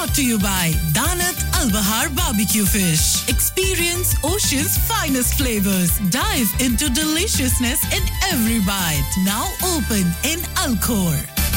brought to you by Danat Al Bahar Barbecue Fish. Experience Ocean's finest flavors. Dive into deliciousness in every bite. Now open in Alcor.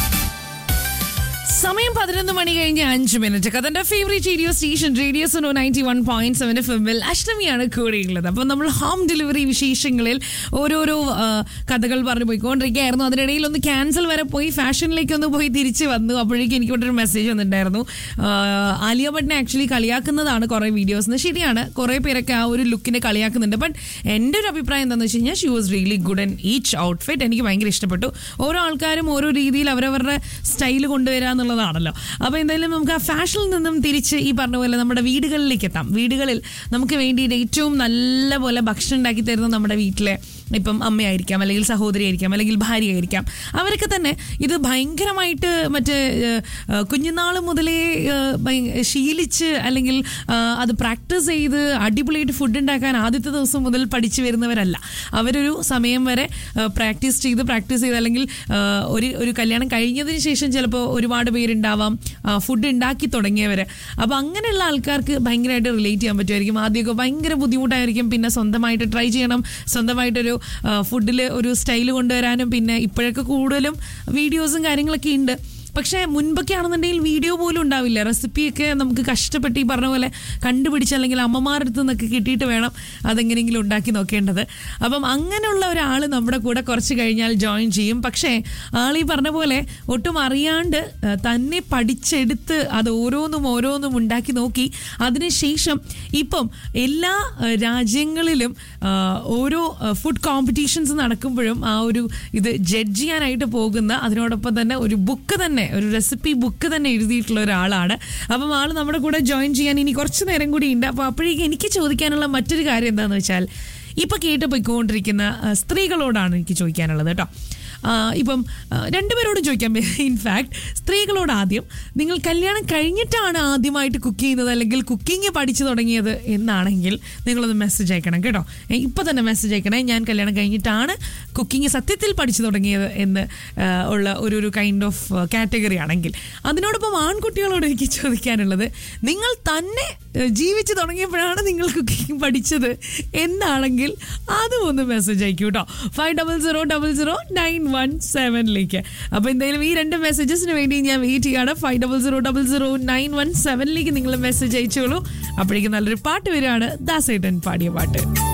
സമയം പതിനൊന്ന് മണി കഴിഞ്ഞ് അഞ്ച് minute കഥന്റെ favourite radio station radio Suno ninety one point seven ഫിമിൽ അഷ്ടമിയാണ് കൂടെയുള്ളത് അപ്പം നമ്മൾ ഹോം ഡെലിവറി വിശേഷങ്ങളിൽ ഓരോരോ ആ, കഥകൾ പറഞ്ഞു പോയിക്കൊണ്ടിരിക്കുകയായിരുന്നു അതിനിടയിൽ ഒന്ന് ക്യാൻസൽ വരെ പോയി ഫാഷനിലേക്ക് ഒന്ന് പോയി തിരിച്ച് വന്നു അപ്പോഴേക്കും എനിക്ക് ഇവിടെ ഒരു മെസ്സേജ് വന്നിട്ടുണ്ടായിരുന്നു ആ, ആലിയ ഭട്ടിനെ ആക്ച്വലി കളിയാക്കുന്നതാണ് കുറേ വീഡിയോസ് ശരിയാണ് കുറേ പേരൊക്കെ ആ ഒരു ലുക്കിനെ കളിയാക്കുന്നുണ്ട് ബട്ട് എൻ്റെ ഒരു അഭിപ്രായം എന്താണെന്ന് വെച്ച് കഴിഞ്ഞാൽ she was really good and each outfit എനിക്ക് ഭയങ്കര ഇഷ്ടപ്പെട്ടു ഓരോ ആൾക്കാരും ഓരോ രീതിയിൽ അവരവരുടെ സ്റ്റൈൽ കൊണ്ടുവരിക എന്നുള്ളതാണല്ലോ അപ്പോൾ എന്തായാലും നമുക്ക് ആ ഫാഷനിൽ നിന്നും തിരിച്ച് ഈ പറഞ്ഞ പോലെ നമ്മുടെ വീടുകളിലേക്ക് എത്താം വീടുകളിൽ നമുക്ക് വേണ്ടിയിട്ട് ഏറ്റവും നല്ല പോലെ ഭക്ഷണം ഉണ്ടാക്കി തരുന്ന നമ്മുടെ വീട്ടിലെ ഇപ്പം അമ്മയായിരിക്കാം അല്ലെങ്കിൽ സഹോദരി ആയിരിക്കാം അല്ലെങ്കിൽ ഭാര്യ ആയിരിക്കാം അവരൊക്കെ തന്നെ ഇത് ഭയങ്കരമായിട്ട് മറ്റേ ഏഹ്, കുഞ്ഞുനാൾ മുതലേ ഏഹ്, ഭയ- ശീലിച്ച് അല്ലെങ്കിൽ ആ, അത് പ്രാക്ടീസ് ചെയ്ത് അടിപൊളിയായിട്ട് ഫുഡ് ഉണ്ടാക്കാൻ ആദ്യത്തെ ദിവസം മുതൽ പഠിച്ചു വരുന്നവരല്ല അവരൊരു സമയം വരെ പ്രാക്ടീസ് ചെയ്ത് പ്രാക്ടീസ് ചെയ്ത് അല്ലെങ്കിൽ ആ, ഒരു ഒരു കല്യാണം കഴിഞ്ഞതിന് ശേഷം ചിലപ്പോൾ ഒരുപാട് പേരുണ്ടാവാം ഫുഡ് ഉണ്ടാക്കി തുടങ്ങിയവർ അപ്പോൾ അങ്ങനെയുള്ള ആൾക്കാർക്ക് ഭയങ്കരമായിട്ട് റിലേറ്റ് ചെയ്യാൻ പറ്റുമായിരിക്കും ആദ്യമൊക്കെ ഭയങ്കര ബുദ്ധിമുട്ടായിരിക്കും പിന്നെ സ്വന്തമായിട്ട് ട്രൈ ചെയ്യണം സ്വന്തമായിട്ടൊരു ഫുഡിൽ ഒരു സ്റ്റൈൽ കൊണ്ടുവരാനും പിന്നെ ഇപ്പോഴൊക്കെ കൂടുതലും വീഡിയോസും കാര്യങ്ങളൊക്കെ ഉണ്ട് പക്ഷേ മുൻപൊക്കെ ആണെന്നുണ്ടെങ്കിൽ വീഡിയോ പോലും ഉണ്ടാവില്ല റെസിപ്പിയൊക്കെ നമുക്ക് കഷ്ടപ്പെട്ട് ഈ പറഞ്ഞ പോലെ കണ്ടുപിടിച്ച് അല്ലെങ്കിൽ അമ്മമാരുടെ അടുത്ത് നിന്നൊക്കെ കിട്ടിയിട്ട് വേണം അതെങ്ങനെയെങ്കിലും ഉണ്ടാക്കി നോക്കേണ്ടത് അപ്പം അങ്ങനെയുള്ള ഒരാൾ നമ്മുടെ കൂടെ കുറച്ച് കഴിഞ്ഞാൽ ജോയിൻ ചെയ്യും പക്ഷേ ആൾ ഈ പറഞ്ഞ പോലെ ഒട്ടും അറിയാണ്ട് ആ, തന്നെ പഠിച്ചെടുത്ത് അത് ഓരോന്നും ഓരോന്നും ഉണ്ടാക്കി നോക്കി അതിനുശേഷം ഇപ്പം എല്ലാ ആ, രാജ്യങ്ങളിലും ആ, ഓരോ ഫുഡ് കോമ്പറ്റീഷൻസ് നടക്കുമ്പോഴും ആ ഒരു ഇത് ജഡ്ജ് ചെയ്യാനായിട്ട് പോകുന്ന അതിനോടൊപ്പം തന്നെ ഒരു ബുക്ക് തന്നെ ഒരു റെസിപ്പി ബുക്ക് തന്നെ എഴുതിയിട്ടുള്ള ഒരാളാണ് അപ്പം ആൾ നമ്മുടെ കൂടെ ജോയിൻ ചെയ്യാൻ ഇനി കുറച്ച് നേരം കൂടി ഉണ്ട് അപ്പോൾ അപ്പോഴേക്കും എനിക്ക് ചോദിക്കാനുള്ള മറ്റൊരു കാര്യം എന്താണെന്ന് വെച്ചാൽ ഇപ്പം കേട്ട് പോയിക്കൊണ്ടിരിക്കുന്ന ആ, സ്ത്രീകളോടാണ് എനിക്ക് ചോദിക്കാനുള്ളത് കേട്ടോ ആ, ഇപ്പം ആ, രണ്ടുപേരോടും ചോദിക്കാം ഇൻഫാക്ട് സ്ത്രീകളോട് ആദ്യം നിങ്ങൾ കല്യാണം കഴിഞ്ഞിട്ടാണ് ആദ്യമായിട്ട് കുക്ക് ചെയ്യുന്നത് അല്ലെങ്കിൽ കുക്കിംഗ് പഠിച്ചു തുടങ്ങിയത് എന്നാണെങ്കിൽ നിങ്ങളൊന്ന് മെസ്സേജ് അയക്കണം കേട്ടോ ഏ, ഇപ്പൊ തന്നെ മെസ്സേജ് അയക്കണേ ഞാൻ കല്യാണം കഴിഞ്ഞിട്ടാണ് കുക്കിംഗ് സത്യത്തിൽ പഠിച്ചു തുടങ്ങിയത് എന്ന് ആ, ഉള്ള ഒരു ഒരു കൈൻഡ് ഓഫ് കാറ്റഗറി ആണെങ്കിൽ അതിനോടൊപ്പം ആൺകുട്ടികളോട് എനിക്ക് ചോദിക്കാനുള്ളത് നിങ്ങൾ തന്നെ ഏ, ജീവിച്ചു തുടങ്ങിയപ്പോഴാണ് നിങ്ങൾ കുക്കിംഗ് പഠിച്ചത് എന്നാണെങ്കിൽ അതും ഒന്ന് മെസ്സേജ് അയക്കൂ കേട്ടോ five double zero double zero nine one സെവനിലേക്ക് അപ്പോൾ എന്തായാലും ഈ രണ്ട് മെസ്സേജസിന് വേണ്ടി ഞാൻ വെയിറ്റ് ചെയ്യാണ് five double zero double zero nine one സെവനിലേക്ക് നിങ്ങൾ മെസ്സേജ് അയച്ചോളൂ അപ്പോഴേക്കും നല്ലൊരു പാട്ട് വരികയാണ് ദാസേട്ടൻ പാടിയ പാട്ട്